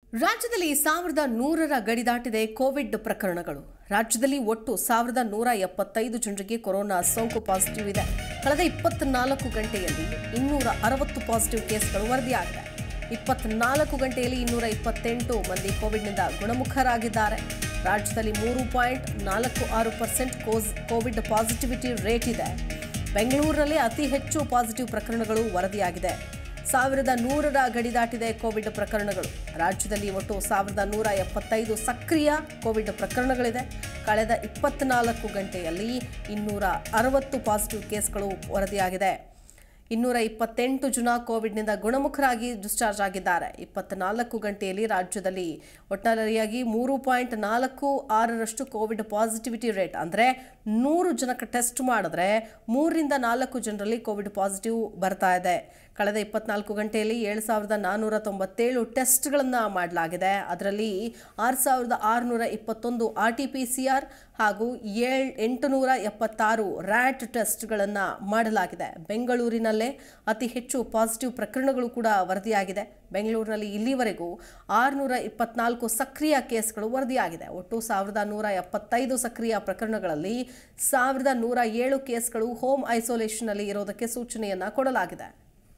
ರಾಜ್ಯದಲ್ಲಿ ಸಾವಿರದ ನೂರರ ಗಡಿ ದಾಟಿದೆ ಕೋವಿಡ್ ಪ್ರಕರಣಗಳು ರಾಜ್ಯದಲ್ಲಿ ಒಟ್ಟು ಸಾವಿರದ ನೂರ ಎಪ್ಪತ್ತೈದು ಜನರಿಗೆ ಕೊರೋನಾ ಸೋಂಕು ಪಾಸಿಟಿವ್ ಇದೆ ಕಳೆದ ಇಪ್ಪತ್ನಾಲ್ಕು ಗಂಟೆಯಲ್ಲಿ ಇನ್ನೂರ ಅರವತ್ತು ಪಾಸಿಟಿವ್ ಕೇಸ್ಗಳು ವರದಿಯಾಗಿದೆ ಇಪ್ಪತ್ನಾಲ್ಕು ಗಂಟೆಯಲ್ಲಿ ಇನ್ನೂರ ಇಪ್ಪತ್ತೆಂಟು ಮಂದಿ ಕೋವಿಡ್ನಿಂದ ಗುಣಮುಖರಾಗಿದ್ದಾರೆ ರಾಜ್ಯದಲ್ಲಿ ಮೂರು ಪಾಯಿಂಟ್ ನಾಲ್ಕು ಆರು ಪರ್ಸೆಂಟ್ ಕೋವಿಡ್ ಪಾಸಿಟಿವಿಟಿ ರೇಟ್ ಇದೆ ಬೆಂಗಳೂರಿನಲ್ಲಿ ಅತಿ ಹೆಚ್ಚು ಪಾಸಿಟಿವ್ ಪ್ರಕರಣಗಳು ವರದಿಯಾಗಿದೆ ಸಾವಿರದ ನೂರರ ಗಡಿ ದಾಟಿದೆ ಕೋವಿಡ್ ಪ್ರಕರಣಗಳು ರಾಜ್ಯದಲ್ಲಿ ಒಟ್ಟು ಸಾವಿರದ ನೂರ ಎಪ್ಪತ್ತೈದು ಸಕ್ರಿಯ ಕೋವಿಡ್ ಪ್ರಕರಣಗಳಿದೆ ಕಳೆದ ಇಪ್ಪತ್ನಾಲ್ಕು ಗಂಟೆಯಲ್ಲಿ ಇನ್ನೂರ ಅರವತ್ತು ಪಾಸಿಟಿವ್ ಕೇಸ್ಗಳು ವರದಿಯಾಗಿದೆ ಇನ್ನೂರ ಇಪ್ಪತ್ತೆಂಟು ಜನ ಕೋವಿಡ್ನಿಂದ ಗುಣಮುಖರಾಗಿ ಡಿಸ್ಚಾರ್ಜ್ ಆಗಿದ್ದಾರೆ ಇಪ್ಪತ್ನಾಲ್ಕು ಗಂಟೆಯಲ್ಲಿ ರಾಜ್ಯದಲ್ಲಿ ಒಟ್ಟಾರೆಯಾಗಿ ಮೂರು ಪಾಯಿಂಟ್ ನಾಲ್ಕು ಆರರಷ್ಟು ಕೋವಿಡ್ ಪಾಸಿಟಿವಿಟಿ ರೇಟ್ ಅಂದರೆ ನೂರು ಜನಕ್ಕೆ ಟೆಸ್ಟ್ ಮಾಡಿದ್ರೆ ಮೂರರಿಂದ ನಾಲ್ಕು ಜನರಲ್ಲಿ ಕೋವಿಡ್ ಪಾಸಿಟಿವ್ ಬರ್ತಾ ಇದೆ ಕಳೆದ ಇಪ್ಪತ್ನಾಲ್ಕು ಗಂಟೆಯಲ್ಲಿ ಏಳು ಸಾವಿರದ ನಾನ್ನೂರ ತೊಂಬತ್ತೇಳು ಟೆಸ್ಟ್ಗಳನ್ನು ಮಾಡಲಾಗಿದೆ ಅದರಲ್ಲಿ ಆರು ಸಾವಿರದ ಆರುನೂರ ಇಪ್ಪತ್ತೊಂದು R T P C R ಹಾಗೂ ಏಳ್ ಎಂಟುನೂರ ಎಪ್ಪತ್ತಾರು ರ್ಯಾಟ್ ಟೆಸ್ಟ್ಗಳನ್ನು ಮಾಡಲಾಗಿದೆ ಬೆಂಗಳೂರಿನಲ್ಲೇ ಅತಿ ಹೆಚ್ಚು ಪಾಸಿಟಿವ್ ಪ್ರಕರಣಗಳು ಕೂಡ ವರದಿಯಾಗಿದೆ ಬೆಂಗಳೂರಿನಲ್ಲಿ ಇಲ್ಲಿವರೆಗೂ ಆರುನೂರ ಇಪ್ಪತ್ನಾಲ್ಕು ಸಕ್ರಿಯ ಕೇಸ್ಗಳು ವರದಿಯಾಗಿದೆ ಒಟ್ಟು ಸಾವಿರದ ನೂರ ಎಪ್ಪತ್ತೈದು ಸಕ್ರಿಯ ಪ್ರಕರಣಗಳಲ್ಲಿ ಸಾವಿರದ ನೂರ ಏಳು ಕೇಸ್ಗಳು ಹೋಮ್ ಐಸೋಲೇಷನ್ನಲ್ಲಿ ಇರೋದಕ್ಕೆ ಸೂಚನೆಯನ್ನ ಕೊಡಲಾಗಿದೆ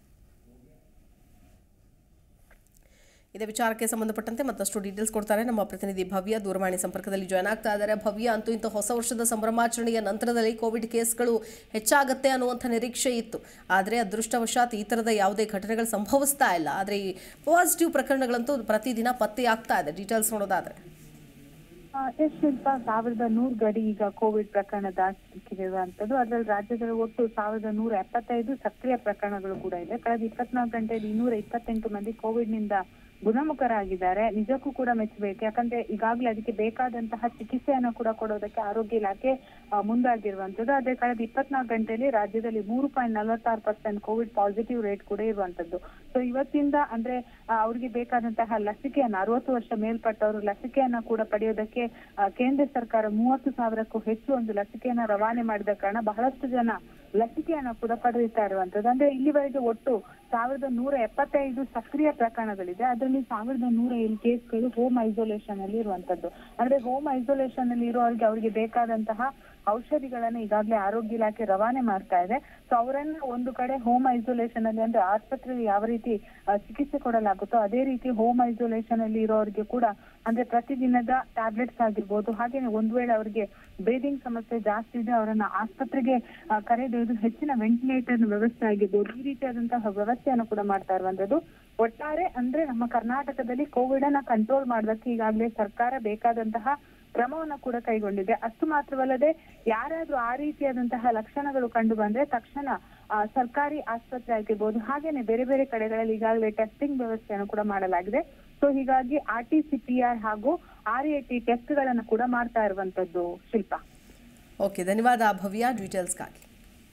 ಇದೇ ವಿಚಾರಕ್ಕೆ ಸಂಬಂಧಪಟ್ಟಂತೆ ಮತ್ತಷ್ಟು ಡೀಟೇಲ್ಸ್ ಕೊಡ್ತಾರೆ ನಮ್ಮ ಪ್ರತಿನಿಧಿ ಭವ್ಯ ದೂರವಾಣಿ ಸಂಪರ್ಕದಲ್ಲಿ ಜಾಯ್ನ್ ಆಗ್ತಾ ಇದ್ದಾರೆ ಭವ್ಯ ಅಂತೂ ಇಂಥ ಹೊಸ ವರ್ಷದ ಸಂಭ್ರಮಾಚರಣೆಯ ನಂತರದಲ್ಲಿ ಕೋವಿಡ್ ಕೇಸ್ಗಳು ಹೆಚ್ಚಾಗುತ್ತೆ ಅನ್ನುವಂಥ ನಿರೀಕ್ಷೆ ಇತ್ತು ಆದರೆ ಅದೃಷ್ಟವಶಾತ್ ಈ ಥರದ ಯಾವುದೇ ಘಟನೆಗಳು ಸಂಭವಿಸ್ತಾ ಇಲ್ಲ ಆದರೆ ಈ ಪಾಸಿಟಿವ್ ಪ್ರಕರಣಗಳಂತೂ ಪ್ರತಿದಿನ ಪತ್ತೆಯಾಗ್ತಾ ಇದೆ ಡೀಟೇಲ್ಸ್ ನೋಡೋದಾದ್ರೆ ಆ, ಎಸ್ ಶಿಲ್ಪ ಸಾವಿರದ ನೂರು ಗಡಿ ಈಗ ಕೋವಿಡ್ ಪ್ರಕರಣ ದಾಖಲಿರುವಂತದ್ದು ಅದರಲ್ಲಿ ರಾಜ್ಯದಲ್ಲಿ ಒಟ್ಟು ಸಾವಿರದ ನೂರ ಎಪ್ಪತ್ತೈದು ಸಕ್ರಿಯ ಪ್ರಕರಣಗಳು ಕೂಡ ಇದೆ ಕಳೆದ ಇಪ್ಪತ್ನಾಲ್ಕು ಗಂಟೆಯಲ್ಲಿ ಇನ್ನೂರ ಇಪ್ಪತ್ತೆಂಟು ಮಂದಿ ಕೋವಿಡ್ ನಿಂದ ಗುಣಮುಖರಾಗಿದ್ದಾರೆ ನಿಜಕ್ಕೂ ಕೂಡ ಮೆಚ್ಚಬೇಕು ಯಾಕಂದ್ರೆ ಈಗಾಗಲೇ ಅದಕ್ಕೆ ಬೇಕಾದಂತಹ ಚಿಕಿತ್ಸೆಯನ್ನು ಕೂಡ ಕೊಡೋದಕ್ಕೆ ಆರೋಗ್ಯ ಇಲಾಖೆ ಆ, ಮುಂದಾಗಿರುವಂತದ್ದು ಅದೇ ಕಳೆದ ಇಪ್ಪತ್ನಾಲ್ಕು ಗಂಟೆಯಲ್ಲಿ ರಾಜ್ಯದಲ್ಲಿ ಮೂರು ಪಾಯಿಂಟ್ ನಲವತ್ತಾರು ಪರ್ಸೆಂಟ್ ಕೋವಿಡ್ ಪಾಸಿಟಿವ್ ರೇಟ್ ಕೂಡ ಇರುವಂತದ್ದು ಸೊ ಇವತ್ತಿಂದ ಅಂದ್ರೆ ಆ, ಅವ್ರಿಗೆ ಬೇಕಾದಂತಹ ಲಸಿಕೆಯನ್ನ ಅರವತ್ತು ವರ್ಷ ಮೇಲ್ಪಟ್ಟವರು ಲಸಿಕೆಯನ್ನ ಕೂಡ ಪಡೆಯೋದಕ್ಕೆ ಆ, ಕೇಂದ್ರ ಸರ್ಕಾರ ಮೂವತ್ತು ಸಾವಿರಕ್ಕೂ ಹೆಚ್ಚು ಒಂದು ಲಸಿಕೆಯನ್ನ ರವಾನೆ ಮಾಡಿದ ಕಾರಣ ಬಹಳಷ್ಟು ಜನ ಲಸಿಕೆಯನ್ನ ಕೂಡ ಪಡೆಯುತ್ತಾ ಇರುವಂತದ್ದು ಅಂದ್ರೆ ಇಲ್ಲಿವರೆಗೆ ಒಟ್ಟು ಸಾವಿರದ ನೂರ ಎಪ್ಪತ್ತೈದು ಸಕ್ರಿಯ ಪ್ರಕರಣಗಳಿದೆ ಅದರಲ್ಲಿ ಸಾವಿರದ ನೂರ ಏಳು ಕೇಸ್ಗಳು ಹೋಮ್ ಐಸೋಲೇಷನ್ ಅಲ್ಲಿ ಇರುವಂತದ್ದು ಅಂದ್ರೆ ಹೋಮ್ ಐಸೋಲೇಷನ್ ಅಲ್ಲಿ ಇರೋರಿಗೆ ಅವರಿಗೆ ಬೇಕಾದಂತಹ ಔಷಧಿಗಳನ್ನ ಈಗಾಗಲೇ ಆರೋಗ್ಯ ಇಲಾಖೆ ರವಾನೆ ಮಾಡ್ತಾ ಇದೆ ಸೊ ಅವರನ್ನ ಒಂದು ಕಡೆ ಹೋಮ್ ಐಸೋಲೇಷನ್ ಅಲ್ಲಿ ಅಂದ್ರೆ ಆಸ್ಪತ್ರೆಯಲ್ಲಿ ಯಾವ ರೀತಿ ಆ, ಚಿಕಿತ್ಸೆ ಕೊಡಲಾಗುತ್ತೋ ಅದೇ ರೀತಿ ಹೋಮ್ ಐಸೋಲೇಷನ್ ಅಲ್ಲಿ ಇರೋರಿಗೆ ಕೂಡ ಅಂದ್ರೆ ಪ್ರತಿದಿನದ ಟ್ಯಾಬ್ಲೆಟ್ಸ್ ಆಗಿರ್ಬೋದು ಹಾಗೇನೆ ಒಂದ್ ವೇಳೆ ಅವರಿಗೆ ಬ್ರೀದಿಂಗ್ ಸಮಸ್ಯೆ ಜಾಸ್ತಿ ಇದೆ ಅವರನ್ನ ಆಸ್ಪತ್ರೆಗೆ ಆ, ಕರೆದೊಯ್ದು ಹೆಚ್ಚಿನ ವೆಂಟಿಲೇಟರ್ ವ್ಯವಸ್ಥೆ ಆಗಿರ್ಬೋದು ಈ ರೀತಿಯಾದಂತಹ ವ್ಯವಸ್ಥೆಯನ್ನು ಕೂಡ ಮಾಡ್ತಾ ಇರುವಂತದ್ದು ಒಟ್ಟಾರೆ ಅಂದ್ರೆ ನಮ್ಮ ಕರ್ನಾಟಕದಲ್ಲಿ ಕೋವಿಡ್ ಅನ್ನ ಕಂಟ್ರೋಲ್ ಮಾಡೋದಕ್ಕೆ ಈಗಾಗಲೇ ಸರ್ಕಾರ ಬೇಕಾದಂತಹ ಕ್ರಮವನ್ನ ಕೂಡ ಕೈಗೊಂಡಿದೆ ಅಷ್ಟು ಮಾತ್ರವಲ್ಲದೆ ಯಾರಾದ್ರೂ ಆ ರೀತಿಯಾದಂತಹ ಲಕ್ಷಣಗಳು ಕಂಡು ಬಂದ್ರೆ ತಕ್ಷಣ ಆ, ಸರ್ಕಾರಿ ಆಸ್ಪತ್ರೆ ಆಗಿರ್ಬೋದು ಹಾಗೇನೆ ಬೇರೆ ಬೇರೆ ಕಡೆಗಳಲ್ಲಿ ಈಗಾಗಲೇ ಟೆಸ್ಟಿಂಗ್ ವ್ಯವಸ್ಥೆಯನ್ನು ಕೂಡ ಮಾಡಲಾಗಿದೆ ಸೊ ಹೀಗಾಗಿ R T C P R ಹಾಗೂ ಆರ್ ಎ ಟಿ ಟೆಸ್ಟ್ ಗಳನ್ನ ಕೂಡ ಮಾಡ್ತಾ ಇರುವಂತದ್ದು ಶಿಲ್ಪ ಓಕೆ ಧನ್ಯವಾದ ಭವ್ಯ ಡೀಟೇಲ್ಸ್ಗಾಗಿ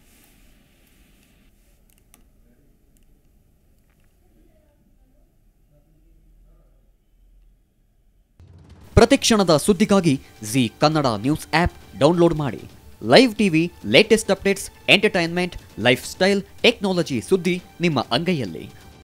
ಪ್ರತಿಕ್ಷಣದ ಸುದ್ದಿಗಾಗಿ Zee Kannada news app download ಮಾಡಿ live TV latest updates entertainment lifestyle technology ಸುದ್ದಿ ನಿಮ್ಮ ಅಂಗೈಯಲ್ಲಿ